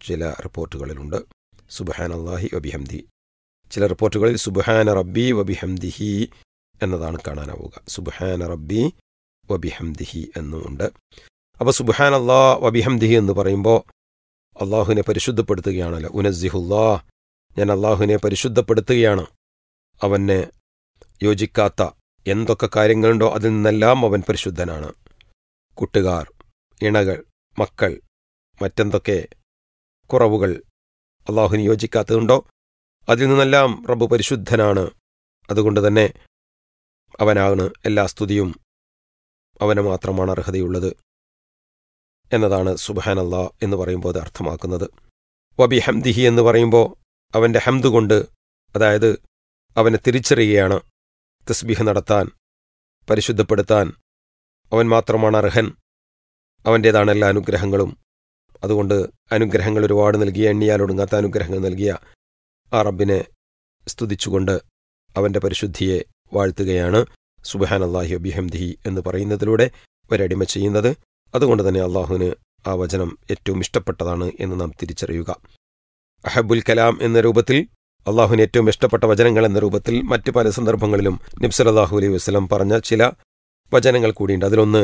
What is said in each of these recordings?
ചില റിപ്പോർട്ടുകളിലുണ്ട് സുബഹാൻ അള്ളാഹി വബിഹംദി ചില റിപ്പോർട്ടുകളിൽ സുബഹാന റബ്ബി വബിഹംദിഹി എന്നതാണ് കാണാനാവുക സുബഹാന റബ്ബി വബിഹംദിഹി എന്നുമുണ്ട് അപ്പോൾ സുബഹാൻ അള്ളാ വബിഹംദിഹി എന്ന് പറയുമ്പോൾ അള്ളാഹുവിനെ പരിശുദ്ധപ്പെടുത്തുകയാണല്ലോ ഉനസിഹുല്ലാ ഞാൻ അള്ളാഹുവിനെ പരിശുദ്ധപ്പെടുത്തുകയാണ് അവന് യോജിക്കാത്ത എന്തൊക്കെ കാര്യങ്ങളുണ്ടോ അതിൽ നിന്നെല്ലാം അവൻ പരിശുദ്ധനാണ് കുട്ടുകാർ ഇണകൾ മക്കൾ മറ്റെന്തൊക്കെ കുറവുകൾ അള്ളാഹുവിന് യോജിക്കാത്തതുണ്ടോ അതിൽ നിന്നെല്ലാം റബ്ബ് പരിശുദ്ധനാണ് അതുകൊണ്ട് തന്നെ അവനാണ് എല്ലാ സ്തുതിയും അവന് മാത്രമാണ് അർഹതയുള്ളത് എന്നതാണ് സുബഹാൻ അള്ളാ എന്ന് പറയുമ്പോൾ അത് അർത്ഥമാക്കുന്നത് വബി ഹംദിഹി എന്ന് പറയുമ്പോൾ അവൻ്റെ ഹംദ് കൊണ്ട് അതായത് അവനെ തിരിച്ചറിയുകയാണ് തസ്ബീഹ് നടത്താൻ പരിശുദ്ധപ്പെടുത്താൻ അവൻ മാത്രമാണ് അർഹൻ അവൻ്റേതാണ് എല്ലാ അനുഗ്രഹങ്ങളും അതുകൊണ്ട് അനുഗ്രഹങ്ങൾ ഒരുപാട് നൽകിയ എണ്ണിയാൽ ഒടുങ്ങാത്ത അനുഗ്രഹങ്ങൾ നൽകിയ ആ റബ്ബിനെ സ്തുതിച്ചുകൊണ്ട് അവൻ്റെ പരിശുദ്ധിയെ വാഴ്ത്തുകയാണ് സുബഹാൻ അള്ളാഹി അബിഹംദിഹി എന്ന് പറയുന്നതിലൂടെ ഒരടിമ ചെയ്യുന്നത് അതുകൊണ്ട് തന്നെ അള്ളാഹുവിന് ആ വചനം ഏറ്റവും ഇഷ്ടപ്പെട്ടതാണ് എന്ന് നാം തിരിച്ചറിയുക അഹബുൽ കലാം എന്ന രൂപത്തിൽ അള്ളാഹുവിന് ഏറ്റവും ഇഷ്ടപ്പെട്ട വചനങ്ങൾ എന്ന രൂപത്തിൽ മറ്റ് പല സന്ദർഭങ്ങളിലും നിബ്സൽ അള്ളാഹു അലൈഹി വസ്ലം പറഞ്ഞ ചില വചനങ്ങൾ കൂടിയുണ്ട് അതിലൊന്ന്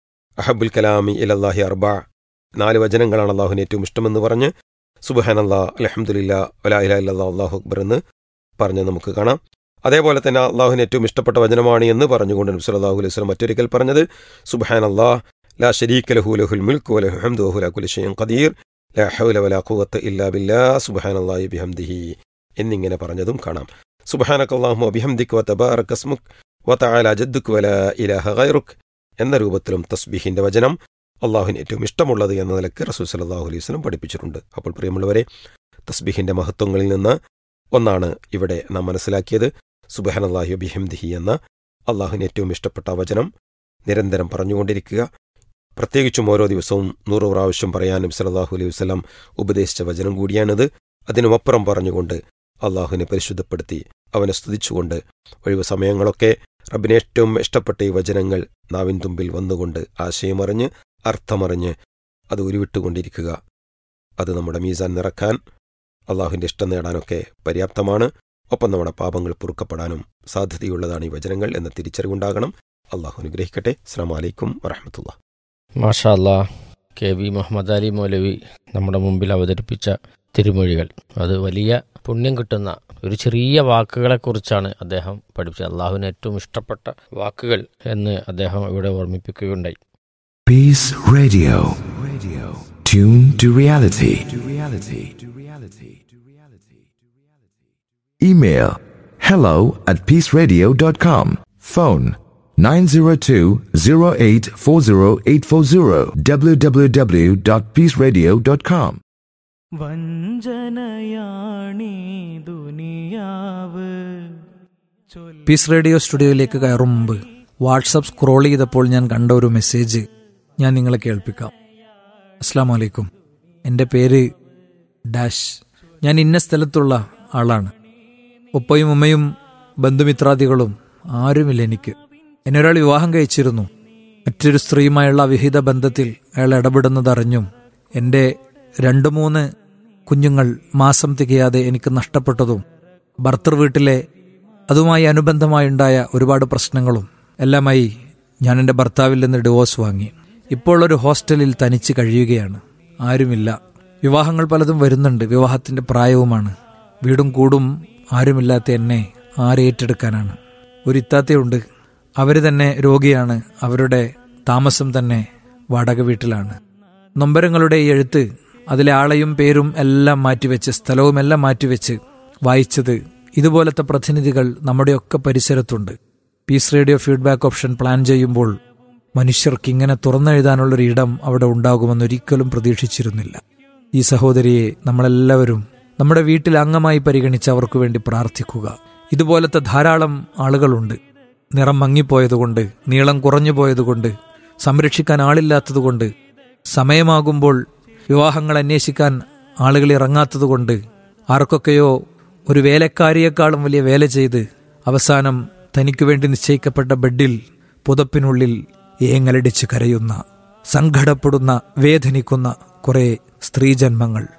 അഹബുൽ കലാമി ഇലല്ലാഹി അർബ നാല് വചനങ്ങളാണ് അള്ളാഹുവിന് ഏറ്റവും ഇഷ്ടമെന്ന് പറഞ്ഞ് സുബഹാൻ അള്ളാഹ് അലഹമുല്ല വലാ ഇല ഇല്ലാ അള്ളാഹു അക്ബർ എന്ന് പറഞ്ഞ് നമുക്ക് കാണാം അതേപോലെ തന്നെ അള്ളാഹുവിന് ഏറ്റവും ഇഷ്ടപ്പെട്ട വചനമാണ് എന്ന് പറഞ്ഞുകൊണ്ട് നബ്സ് അള്ളാഹു അലൈഹി വസ്ലം മറ്റൊരിക്കൽ പറഞ്ഞത് സുബഹാൻ അള്ളാഹ് ലാ ഷരീഖ് ലഹു ലഹുൽ മുൽക്ക് വലഹു ഹംദു വഹു ലാ കുലി ഷൈഇൻ ഖദീർ ലാ ഹൗല വലാ ഖുവത്ത ഇല്ലാ ബില്ലാ സുബ്ഹാന അല്ലാഹി ബിഹംദിഹി എന്നിങ്ങനെ പറഞ്ഞതും കാണാം സുബ്ഹാനക അല്ലാഹുമ്മ ബിഹംദിക വ തബാറക സ്മുക് വ തആല ജദ്ദുക വലാ ഇലാഹ ഗൈറുക് എന്ന രൂപത്തിലും തസ്ബീഹിന്റെ വചനം അള്ളാഹുവിന് ഏറ്റവും ഇഷ്ടമുള്ളത് എന്ന നിലക്ക് റസൂൽ സല്ലല്ലാഹു അലൈഹി വസല്ലം പഠിപ്പിച്ചിട്ടുണ്ട് അപ്പോൾ പ്രിയമുള്ളവരെ തസ്ബീഹിന്റെ മഹത്വങ്ങളിൽ നിന്ന് ഒന്നാണ് ഇവിടെ നാം മനസ്സിലാക്കിയത് സുബഹാൻ അള്ളാഹി ബിഹംദിഹി എന്ന അള്ളാഹുവിന് ഏറ്റവും ഇഷ്ടപ്പെട്ട വചനം നിരന്തരം പറഞ്ഞുകൊണ്ടിരിക്കുക പ്രത്യേകിച്ചും ഓരോ ദിവസവും നൂറ് പ്രാവശ്യം പറയാനും സലല്ലാഹു അലൈഹി വസ്ലം ഉപദേശിച്ച വചനം കൂടിയാണിത് അതിനുമപ്പുറം പറഞ്ഞുകൊണ്ട് അള്ളാഹുവിനെ പരിശുദ്ധപ്പെടുത്തി അവനെ സ്തുതിച്ചുകൊണ്ട് ഒഴിവ് സമയങ്ങളൊക്കെ റബ്ബിന് ഏറ്റവും ഇഷ്ടപ്പെട്ട ഈ വചനങ്ങൾ നാവിൻ തുമ്പിൽ വന്നുകൊണ്ട് ആശയമറിഞ്ഞ് അർത്ഥമറിഞ്ഞ് അത് ഉരുവിട്ടുകൊണ്ടിരിക്കുക അത് നമ്മുടെ മീസാൻ നിറക്കാൻ അള്ളാഹുവിൻ്റെ ഇഷ്ടം നേടാനൊക്കെ പര്യാപ്തമാണ് ഒപ്പം നമ്മുടെ പാപങ്ങൾ പൊറുക്കപ്പെടാനും സാധ്യതയുള്ളതാണ് ഈ വചനങ്ങൾ എന്ന തിരിച്ചറിവുണ്ടാകണം അള്ളാഹു അനുഗ്രഹിക്കട്ടെ അസ്സാം വലൈക്കും വറഹമത്തുള്ള മാഷാ അല്ലാ കെ വി മുഹമ്മദ് അലി മൗലവി നമ്മുടെ മുമ്പിൽ അവതരിപ്പിച്ച തിരുമൊഴികൾ അത് വലിയ പുണ്യം കിട്ടുന്ന ഒരു ചെറിയ വാക്കുകളെക്കുറിച്ചാണ് അദ്ദേഹം പഠിപ്പിച്ചത് അള്ളാഹുവിന് ഏറ്റവും ഇഷ്ടപ്പെട്ട വാക്കുകൾ എന്ന് അദ്ദേഹം ഇവിടെ ഓർമ്മിപ്പിക്കുകയുണ്ടായി Peace Radio. Radio. Tune to reality. To reality. To reality. To reality. Email hello at peaceradio.com. Phone 902-0840840 www.peaceradio.com. വഞ്ചനയാണീ ദുനിയാവ് പീസ് റേഡിയോ സ്റ്റുഡിയോയിലേക്ക് കയറും മുമ്പ് വാട്സപ്പ് സ്ക്രോൾ ചെയ്തപ്പോൾ ഞാൻ കണ്ട ഒരു മെസ്സേജ് ഞാൻ നിങ്ങളെ കേൾപ്പിക്കാം അസ്സാം വലൈക്കും എൻ്റെ പേര് ഡാഷ് ഞാൻ ഇന്ന സ്ഥലത്തുള്ള ആളാണ് ഉപ്പയും ഉമ്മയും ബന്ധുമിത്രാദികളും ആരുമില്ല എനിക്ക് എന്നെ ഒരാൾ വിവാഹം കഴിച്ചിരുന്നു മറ്റൊരു സ്ത്രീയുമായുള്ള അവിഹിത ബന്ധത്തിൽ അയാൾ ഇടപെടുന്നതറിഞ്ഞും എൻ്റെ രണ്ട് മൂന്ന് കുഞ്ഞുങ്ങൾ മാസം തികയാതെ എനിക്ക് നഷ്ടപ്പെട്ടതും ഭർത്തൃ വീട്ടിലെ അതുമായി അനുബന്ധമായുണ്ടായ ഒരുപാട് പ്രശ്നങ്ങളും എല്ലാമായി ഞാൻ എൻ്റെ ഭർത്താവിൽ നിന്ന് ഡിവോഴ്സ് വാങ്ങി ഇപ്പോൾ ഒരു ഹോസ്റ്റലിൽ തനിച്ച് കഴിയുകയാണ് ആരുമില്ല വിവാഹങ്ങൾ പലതും വരുന്നുണ്ട് വിവാഹത്തിന്റെ പ്രായവുമാണ് വീടും കൂടും ആരുമില്ലാത്ത എന്നെ ആരേറ്റെടുക്കാനാണ് ഒരു ഇത്താത്തയുണ്ട് അവർ തന്നെ രോഗിയാണ് അവരുടെ താമസം തന്നെ വാടക വീട്ടിലാണ് നൊമ്പരങ്ങളുടെ ഈ എഴുത്ത് അതിലെ ആളെയും പേരും എല്ലാം മാറ്റിവെച്ച് സ്ഥലവും എല്ലാം മാറ്റിവെച്ച് വായിച്ചത് ഇതുപോലത്തെ പ്രതിനിധികൾ നമ്മുടെയൊക്കെ പരിസരത്തുണ്ട് peace radio feedback option plan ചെയ്യുമ്പോൾ മനുഷ്യർക്ക് ഇങ്ങനെ തുറന്നെഴുതാനുള്ളൊരു ഇടം അവിടെ ഉണ്ടാകുമെന്നൊരിക്കലും പ്രതീക്ഷിച്ചിരുന്നില്ല ഈ സഹോദരിയെ നമ്മളെല്ലാവരും നമ്മുടെ വീട്ടിൽ അംഗമായി പരിഗണിച്ച് അവർക്ക് വേണ്ടി പ്രാർത്ഥിക്കുക ഇതുപോലത്തെ ധാരാളം ആളുകളുണ്ട് നിറം മങ്ങിപ്പോയതുകൊണ്ട് നീളം കുറഞ്ഞു പോയതുകൊണ്ട് സംരക്ഷിക്കാൻ ആളില്ലാത്തതുകൊണ്ട് സമയമാകുമ്പോൾ വിവാഹങ്ങൾ അന്വേഷിക്കാൻ ആളുകൾ ഇറങ്ങാത്തതുകൊണ്ട് ആർക്കൊക്കെയോ ഒരു വേലക്കാരിയേക്കാളും വലിയ വേല ചെയ്ത് അവസാനം തനിക്കു വേണ്ടി നിശ്ചയിക്കപ്പെട്ട ബെഡിൽ പുതപ്പിനുള്ളിൽ ഏങ്ങലടിച്ച് കരയുന്ന സങ്കടപ്പെടുന്ന വേദനിക്കുന്ന കുറെ സ്ത്രീജന്മങ്ങൾ